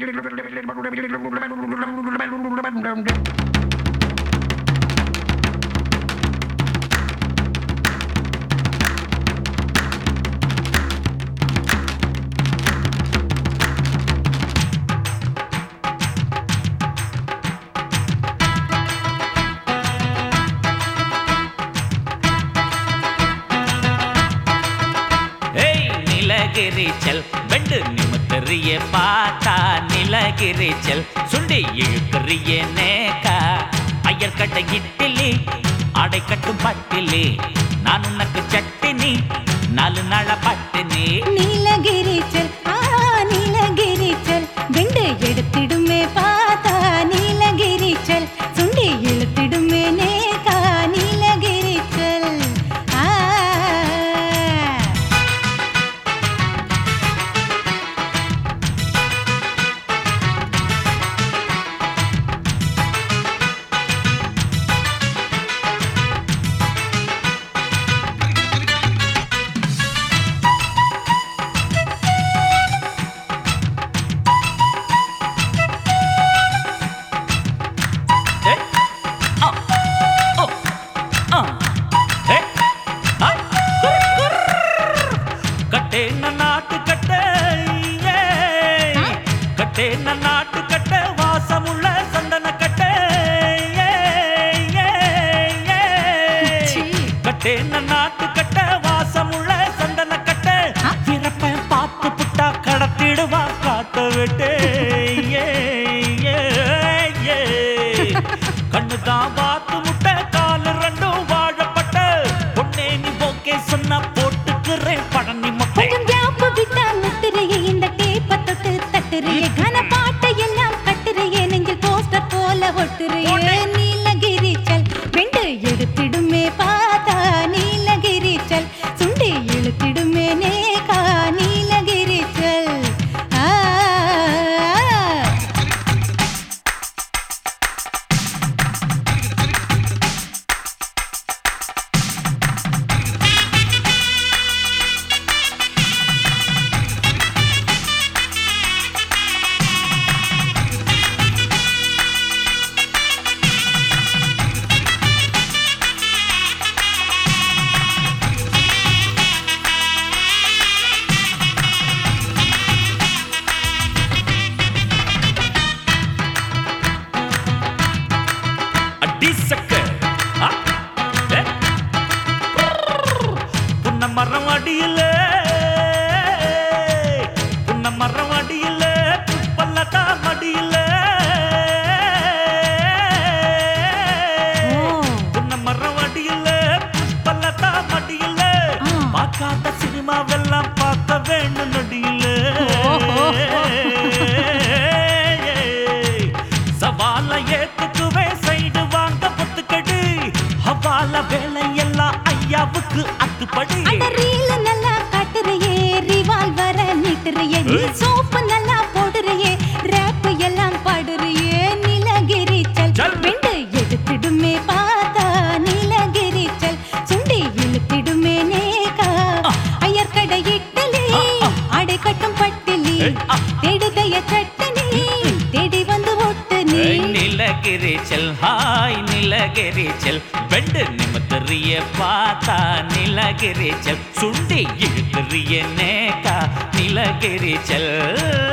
ஏய் நிலகிரிச்சல் வெண்டு நிமித்தறிய பார்த்தா நிலகிரிச்சல் சுண்டி இழுக்கறிய நேக்கா ஐயர்கட்ட இட்டிலி அடை கட்டும் பட்டிலி நான் உனக்கு சட்டினி நாலு நாள பட்டினி நீலகிரிச்சல் ஆ நீலகிரிச்சல் வெண்டு எடுத்திடுமே பார்த்தா நீலகிரிச்சல் சுண்டி இழுத்திடுமே நேக்கா நீலகிரிச்சல் ஆ ஏய், ஆ, ஓ, ஆ, ஏய், ஆ, குர், குர். கட்டேன நாட்டு கட்டை ஏய். கட்டேன நாட்டு கட்டை வாசமுள்ள சந்தன கட்டை ஏய், ஏய், ஏய். சீ. கட்டேன நாட்டு கட்டை வாசமுள்ள சந்தன கட்டை ஆ. இறப்பேன் பார்த்து புட்டா கடத்திடுவா காத்த விட்டு கண்ணுதான் பார்த்து முட்டை காலு ரெண்டும் வாழப்பட்ட பொண்ணே நீ ஓகே சொன்னா போட்டுக்கிறேன் பழனி முட்டை கொஞ்சம் கேப் விட்டா முட்டுறையே இந்த டேப்ப தொட்டு தட்டுறையே கன பாட்டை எல்லாம் கட்டுறையே நெஞ்சில் போஸ்டர் போல ஒட்டுறையே நீலகிரிச்சல் வெண்டு எடுத்திடுமே பார்த்தா நீலகிரிச்சல் சுண்டி இழுத்திடுமே நேகா நீலகிரிச்சல் ஆ அடி சக்க ஆ, ஏ. புன்ன மரம் அடியில புன்ன மரம் அடியில பல்லதா மடியில ஓ. புன்ன மரம் அடியில பல்லதா மடியில ஆ. பார்க்காத சினிமாவெல்லாம் பார்க்க வேணும் நடியில ஓஹோ. சவால ஏத்துக்குவே சைடு வாங்க பொத்துக்கடு ஹவால வேலையெல்லாம் ஐயாவுக்கு அத்துப்படி அந்த ரீல நல்லா காட்டுறையே ரிவால்வர நீட்டுறையே நீ சோப்பு நல்லா போடுறையே ரேப் எல்லாம் பாடுறையே நீலகிரிச்சல் சல். வெண்டு எடுத்திடுமே பார்த்தா நீலகிரிச்சல் சுண்டி இழுத்திடுமே நேகா ஆ. ஐயர் கடை இட்டலி ஆ, ஆ. அடை கட்டும் பட்டிலி ஏய், ஆ. தேடுதைய சட்டனி தேடி வந்து ஒட்டு நீ நிலகிரிச்சல் ஹாய் நிலகிரிச்சல் வெண்டு நிமித்தறிய பார்த்தா நிலகிரிச்சல் சுண்டி இழுத்தறிய நேக்கா நிலகிரிச்சல்